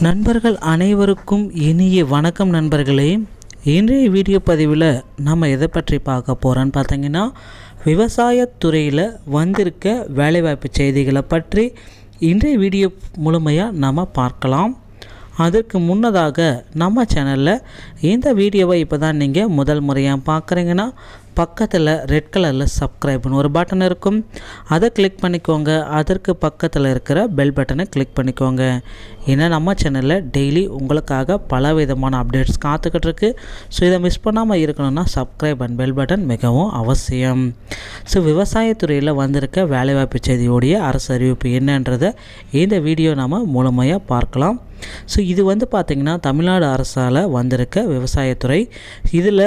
நண்பர்கள் அனைவருக்கும் இனிய வணக்கம் நண்பர்களே இன்றைய வீடியோ பதிவில் நம்ம எதை பற்றி பார்க்க போகிறோன்னு பார்த்தீங்கன்னா விவசாயத்துறையில் வந்திருக்க வேலைவாய்ப்பு செய்திகளை பற்றி இன்றைய வீடியோ முழுமையாக நம்ம பார்க்கலாம் அதற்கு முன்னதாக நம்ம சேனலில் இந்த வீடியோவை இப்போ தான் நீங்கள் முதல் முறையாக பார்க்குறீங்கன்னா பக்கத்தில் ரெட் கலரில் சப்ஸ்கிரைப்னு ஒரு பட்டன் இருக்கும் அதை கிளிக் பண்ணிக்கோங்க அதற்கு பக்கத்தில் இருக்கிற பெல் பட்டனை கிளிக் பண்ணிக்கோங்க ஏன்னா நம்ம சேனலில் டெய்லி உங்களுக்காக பல விதமான அப்டேட்ஸ் காத்துக்கிட்டு இருக்கு ஸோ இதை மிஸ் பண்ணாமல் இருக்கணும்னா சப்ஸ்கிரைப் அண்ட் பெல் பட்டன் மிகவும் அவசியம் ஸோ விவசாயத்துறையில் வந்திருக்க வேலைவாய்ப்பு செய்தியோடைய அரசு அறிவிப்பு என்னன்றதை இந்த வீடியோ நாம் முழுமையாக பார்க்கலாம் ஸோ இது வந்து பார்த்திங்கன்னா தமிழ்நாடு அரசால் வந்திருக்க விவசாயத்துறை இதில்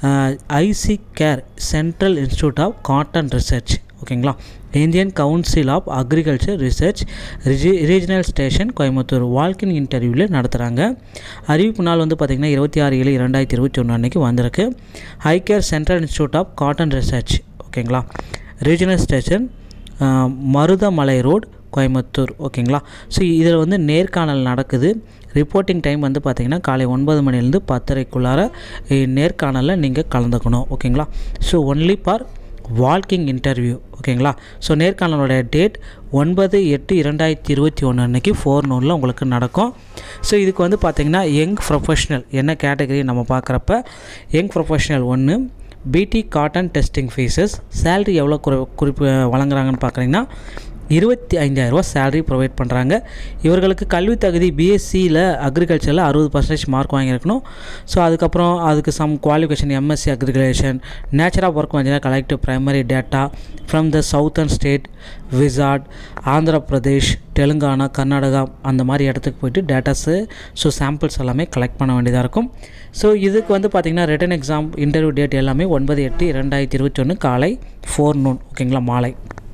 ICAR central institute of cotton research ஓகேங்களா Indian council of agriculture research ரிஜி ரீஜனல் ஸ்டேஷன் கோயம்புத்தூர் வால்கின் இன்டர்வியூவில் நடத்துகிறாங்க அறிவிப்பு நாள் வந்து பார்த்திங்கன்னா இருபத்தி ஆறு ஏழு இரண்டாயிரத்தி இருபத்தி ஒன்று அன்றைக்கி வந்திருக்கு ICAR central institute of cotton research ஓகேங்களா regional station Maruthamalai road Coimbatore ஓகேங்களா ஸோ இதில் வந்து நேர்காணல் நடக்குது ரிப்போர்ட்டிங் டைம் வந்து பார்த்திங்கன்னா காலை ஒன்பது மணிலேருந்து பத்தரைக்குள்ளார நேர்காணலில் நீங்கள் கலந்துக்கணும் ஓகேங்களா so only for walk in interview ஓகேங்களா ஸோ நேர்காணலோட டேட் ஒன்பது எட்டு இரண்டாயிரத்தி இருபத்தி ஒன்று அன்றைக்கி ஃபோர் நூனில் உங்களுக்கு நடக்கும் ஸோ இதுக்கு வந்து பார்த்திங்கன்னா யங் ப்ரொஃபஷ்னல் என்ன கேட்டகரி நம்ம பார்க்குறப்ப யங் ப்ரொஃபஷ்னல் ஒன்று பிடி காட்டன் டெஸ்டிங் ஃபீஸஸ் சேல்ரி எவ்வளோ குறி குறிப்பு வழங்குறாங்கன்னு பார்க்குறீங்கன்னா இருபத்தி ஐந்தாயிரரூவா சேலரி ப்ரொவைட் பண்ணுறாங்க இவர்களுக்கு கல்வி தகுதி பிஎஸ்சியில் அக்ரிகல்ச்சரில் அறுபது பர்சன்டேஜ் மார்க் வாங்கியிருக்கணும் ஸோ அதுக்கப்புறம் அதுக்கு some qualification MSc agriculture nature of work வந்து collective primary data from the southern state விசார்ட் ஆந்திர பிரதேஷ் தெலுங்கானா கர்நாடகா அந்த மாதிரி இடத்துக்கு போயிட்டு டேட்டாஸு ஸோ சாம்பிள்ஸ் எல்லாமே கலெக்ட் பண்ண வேண்டியதாக இருக்கும் ஸோ இதுக்கு வந்து பார்த்திங்கன்னா ரிட்டன் எக்ஸாம் இன்டர்வியூ டேட் எல்லாமே ஒன்பது எட்டு இரண்டாயிரத்தி இருபத்தி ஒன்று காலை ஃபோர் நூன் ஓகேங்களா மாலை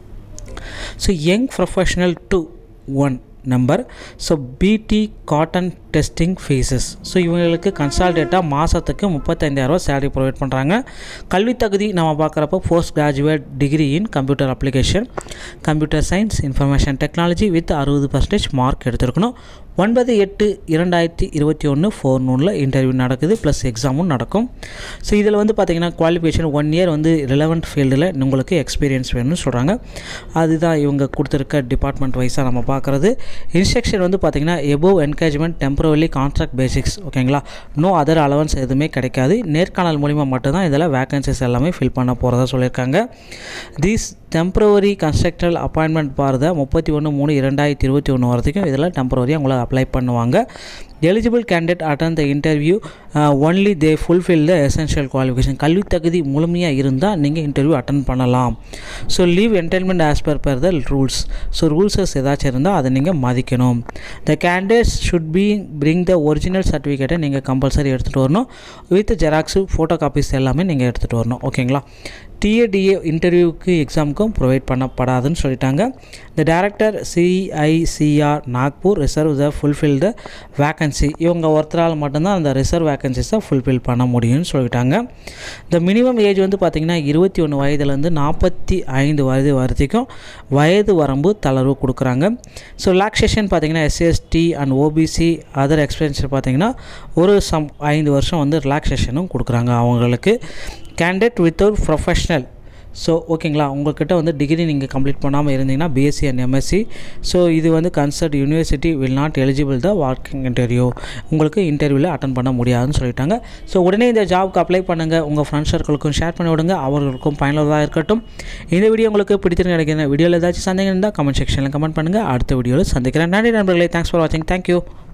so young professional two one number so BT cotton testing fees so இவங்களுக்கு கன்சால்டேட்டாக மாதத்துக்கு முப்பத்தைந்தாயிரரூவா சேலரி ப்ரொவைட் பண்ணுறாங்க கல்வி தகுதி நம்ம பார்க்குறப்போ post graduate degree in computer application computer science information technology with அறுபது பர்சன்டேஜ் மார்க் எடுத்துருக்கணும் ஒன்பது எட்டு இரண்டாயிரத்தி இருபத்தி ஒன்று ஃபோர் நூனில் இன்டர்வியூ நடக்குது ப்ளஸ் எக்ஸாமும் நடக்கும் ஸோ இதில் வந்து பார்த்திங்கன்னா குவாலிஃபிகேஷன் ஒன் இயர் வந்து ரிலவெண்ட் ஃபீல்டில் உங்களுக்கு எக்ஸ்பீரியன்ஸ் வேணும்னு சொல்கிறாங்க அதுதான் இவங்க கொடுத்துருக்க டிபார்ட்மெண்ட் வைஸாக நம்ம பார்க்குறது இன்ஸ்ட்ரக்ஷன் வந்து பார்த்திங்கன்னா above encouragement temporary contract basics ஓகேங்களா நோ அதர் அலவன்ஸ் எதுவுமே கிடைக்காது நேர்காணல் மூலிமா மட்டும்தான் இதில் வேகன்சிஸ் எல்லாமே ஃபில் பண்ண போகிறதா சொல்லியிருக்காங்க தீஸ் டெம்பரவரி கன்ஸ்ட்ரக்டரல் அப்பாயின்மெண்ட் பாரத முப்பத்தி ஒன்று மூணு இரண்டாயிரத்தி இருபத்தி ஒன்று வரதுக்கும் இதில் டெம்பரவரியாக உங்களை அப்ளை பண்ணுவாங்க eligible candidate attend the interview only they fulfil the essential qualification கல்வி தகுதி முழுமையாக இருந்தால் நீங்கள் இன்டர்வியூ அட்டன் பண்ணலாம் so leave entitlement as per per the rules so rules ஏதாச்சும் இருந்தால் அதை நீங்கள் மதிக்கணும் the candidates should be bring the original சர்டிஃபிகேட்டை நீங்கள் கம்பல்சரி எடுத்துகிட்டு வரணும் வித் ஜெராக்ஸு ஃபோட்டோ காப்பீஸ் எல்லாமே நீங்கள் எடுத்துகிட்டு வரணும் ஓகேங்களா டிஏடிஏ இன்டர்வியூக்கு எக்ஸாமுக்கும் ப்ரொவைட் பண்ணப்படாதுன்னு சொல்லிட்டாங்க the director CICR Nagpur reserve the fulfil the vacancy இவங்க ஒருத்தரால் மட்டும்தான் அந்த ரிசர்வ் வேக்கன்சிஸை ஃபுல்ஃபில் பண்ண முடியும்னு சொல்லிட்டாங்க த மினிமம் ஏஜ் வந்து பார்த்திங்கன்னா இருபத்தி ஒன்று வயதுலேருந்து நாற்பத்தி ஐந்து வயது வரைக்கும் வயது வரம்பு தளர்வு கொடுக்குறாங்க ஸோ ரிலாக்ஸேஷன் பார்த்திங்கன்னா SC ST and OBC other experience பார்த்திங்கன்னா ஒரு சம் ஐந்து வருஷம் வந்து ரிலாக்ஸேஷனும் கொடுக்குறாங்க அவங்களுக்கு கேண்டிடேட் வித்தவுட் ப்ரொஃபஷ்னல் ஸோ ஓகேங்களா உங்கள்கிட்ட வந்து டிகிரி நீங்கள் கம்ப்ளீட் பண்ணாமல் இருந்தீங்கன்னா பிஎஸ்சி அண்ட் எம்எஸ்சி ஸோ இது வந்து concerned university will not eligible the walk in interview உங்களுக்கு இன்டர்வியூவில் அட்டன் பண்ண முடியாதுன்னு சொல்லிட்டாங்க ஸோ உடனே இந்த ஜாப்க்கு அப்ளை பண்ணுங்கள் உங்கள் ஃப்ரெண்ட்ஸ் சர்க்கிளுக்கும் ஷேர் பண்ணி விடுங்க அவர்களுக்கும் பயனுள்ளதாக இருக்கட்டும் இந்த வீடியோ உங்களுக்கு பிடிச்சிருந்து கிடைக்கிற வீடியோவில் ஏதாச்சும் சந்தேகம் இருந்தால் கமெண்ட் செக்ஷனில் கமெண்ட் பண்ணுங்கள் அடுத்த வீடியோவில் சந்திக்கிறேன் நன்றி நண்பர்களே தேங்க்ஸ் ஃபார் வாட்சிங் தேங்க்யூ